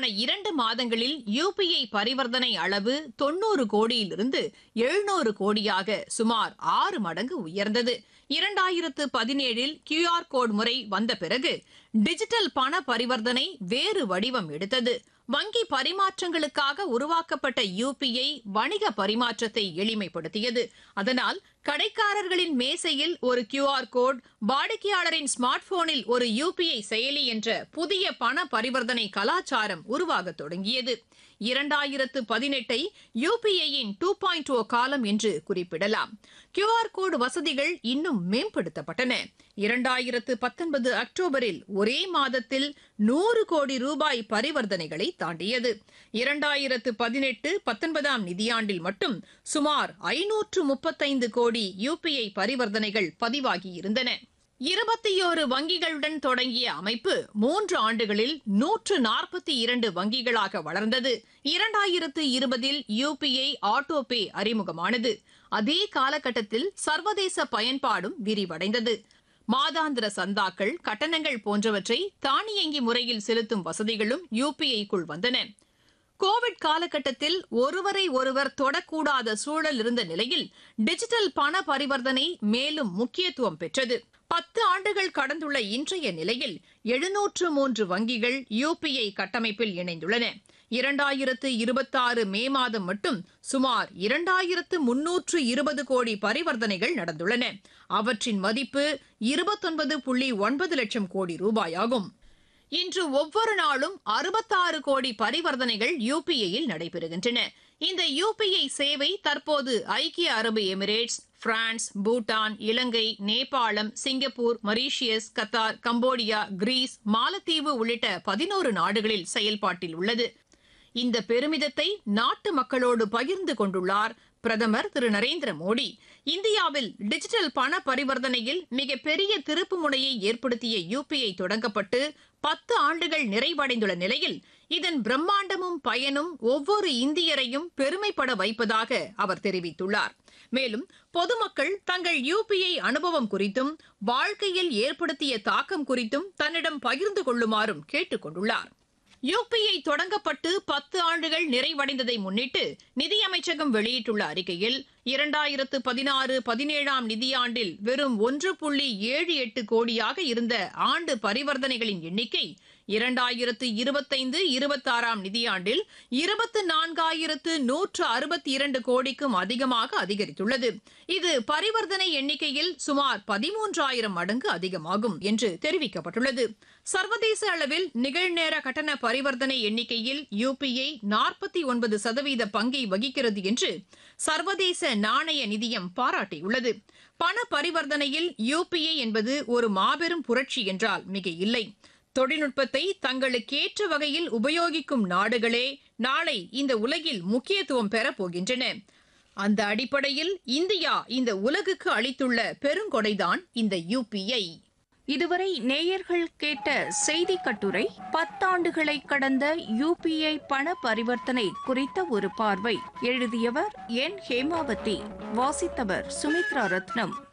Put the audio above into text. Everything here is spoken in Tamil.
இரண்டு மாதங்களில் யுபிஐ பரிவர்த்தனை அளவு தொன்னூறு கோடியிலிருந்து எழுநூறு கோடியாக சுமார் ஆறு மடங்கு உயர்ந்தது இரண்டாயிரத்து பதினேழில் கியூஆர் கோட் முறை வந்த பிறகு டிஜிட்டல் பண பரிவர்த்தனை வேறு வடிவம் எடுத்தது வங்கி பரிமாற்றங்களுக்காக உருவாக்கப்பட்ட யுபிஐ வணிக பரிமாற்றத்தை எளிமைப்படுத்தியது அதனால் கடைக்காரர்களின் மேசையில் ஒரு கியூஆர் கோட் வாடிக்கையாளரின் ஸ்மார்ட் போனில் ஒரு யுபிஐ செயலி என்ற புதிய பண பரிவர்த்தனை கலாச்சாரம் உருவாக தொடங்கியது இரண்டாயிரத்து பதினெட்டை யுபிஐயின் டூ பாயிண்ட் ஓ காலம் என்று குறிப்பிடலாம் கியூஆர் கோடு வசதிகள் இன்னும் மேம்படுத்தப்பட்டன இரண்டாயிரத்து பத்தொன்பது அக்டோபரில் ஒரே மாதத்தில் நூறு கோடி ரூபாய் பரிவர்த்தனைகளை தாண்டியது இரண்டாயிரத்து பதினெட்டு பத்தொன்பதாம் நிதியாண்டில் மட்டும் சுமார் ஐநூற்று முப்பத்தைந்து கோடி யுபிஐ பரிவர்த்தனைகள் பதிவாகியிருந்தன இருபத்தியோரு வங்கிகளுடன் தொடங்கிய அமைப்பு மூன்று ஆண்டுகளில் நூற்று நாற்பத்தி இரண்டு வங்கிகளாக வளர்ந்தது இரண்டாயிரத்து இருபதில் யுபிஐ ஆட்டோபே அறிமுகமானது அதே காலகட்டத்தில் சர்வதேச பயன்பாடும் விரிவடைந்தது மாதாந்திர சந்தாக்கள் கட்டணங்கள் போன்றவற்றை தானியங்கி முறையில் செலுத்தும் வசதிகளும் யுபிஐக்குள் வந்தன கோவிட் காலகட்டத்தில் ஒருவரை ஒருவர் தொடக்கூடாத சூழல் இருந்த நிலையில் டிஜிட்டல் பண பரிவர்த்தனை மேலும் முக்கியத்துவம் பெற்றது பத்து ஆண்டுகள் கடந்துள்ள இன்றைய நிலையில் எழுநூற்று மூன்று வங்கிகள் யுபிஐ கட்டமைப்பில் இணைந்துள்ளன இரண்டாயிரத்து இருபத்தாறு மே மாதம் மட்டும் சுமார் இரண்டாயிரத்து முன்னூற்று இருபது கோடி பரிவர்த்தனைகள் நடந்துள்ளன அவற்றின் மதிப்பு இருபத்தொன்பது புள்ளி ஒன்பது லட்சம் கோடி ரூபாயாகும் இன்று ஒவ்வொரு நாளும் அறுபத்தாறு கோடி பரிவர்த்தனைகள் யுபிஐயில் நடைபெறுகின்றன இந்த யுபிஐ சேவை தற்போது ஐக்கிய அரபு Emirates France Bhutan Ilangai Nepalam Singapore Mauritius Qatar Cambodia Greece Malatheevu உள்ளிட்ட பதினோரு நாடுகளில் செயல்பாட்டில் உள்ளது இந்த பெருமிதத்தை நாட்டு மக்களோடு பகிர்ந்து கொண்டுள்ளார் பிரதமர் திரு நரேந்திர மோடி இந்தியாவில் டிஜிட்டல் பண பரிவர்த்தனையில் மிகப்பெரிய திருப்பு முனையை ஏற்படுத்திய யுபிஐ தொடங்கப்பட்டு பத்து ஆண்டுகள் நிறைவடைந்துள்ள நிலையில் இதன் பிரம்மாண்டமும் பயனும் ஒவ்வொரு இந்தியரையும் பெருமைப்பட வைப்பதாக அவர் தெரிவித்துள்ளார் மேலும் பொதுமக்கள் தங்கள் யுபிஐ அனுபவம் குறித்தும் வாழ்க்கையில் ஏற்படுத்திய தாக்கம் குறித்தும் தன்னிடம் பகிர்ந்து கொள்ளுமாறும் கேட்டுக் கொண்டுள்ளார் யுபிஐ தொடங்கப்பட்டு பத்து ஆண்டுகள் நிறைவடைந்ததை முன்னிட்டு நிதியமைச்சகம் வெளியிட்டுள்ள அறிக்கையில் இரண்டாயிரத்து பதினாறு பதினேழாம் நிதியாண்டில் வெறும் ஒன்று புள்ளி ஏழு எட்டு கோடியாக இருந்த ஆண்டு பரிவர்த்தனைகளின் எண்ணிக்கை இரண்டாயிரத்து இருபத்தைந்து இருபத்தாறாம் நிதியாண்டில் இருபத்து நான்காயிரத்து நூற்று அறுபத்தி இரண்டு கோடிக்கும் அதிகமாக அதிகரித்துள்ளது இது பரிவர்த்தனை எண்ணிக்கையில் சுமார் பதிமூன்றாயிரம் மடங்கு அதிகமாகும் என்று தெரிவிக்கப்பட்டுள்ளது சர்வதேச அளவில் நிகழ்நேர கட்டண பரிவர்த்தனை எண்ணிக்கையில் யுபிஐ நாற்பத்தி ஒன்பது சதவீத பங்கை வகிக்கிறது என்று சர்வதேச நாணய நிதியம் பாராட்டியுள்ளது பண பரிவர்த்தனையில் யுபிஐ என்பது ஒரு மாபெரும் புரட்சி என்றால் மிக இல்லை தொழில்நுட்பத்தை தங்களுக்கேற்ற வகையில் உபயோகிக்கும் நாடுகளே நாளை இந்த உலகில் முக்கியத்துவம் பெறப் போகின்றன அந்த அடிப்படையில் இந்தியா இந்த உலகுக்கு அளித்துள்ள பெருங்கொடைதான் இந்த யுபிஐ இதுவரை நேயர்கள் கேட்ட செய்தி கட்டுரை பத்தாண்டுகளை கடந்த யுபிஐ பண பரிவர்த்தனை குறித்த ஒரு பார்வை எழுதியவர் என் ஹேமாவதி வாசித்தவர் சுமித்ரா ரத்னம்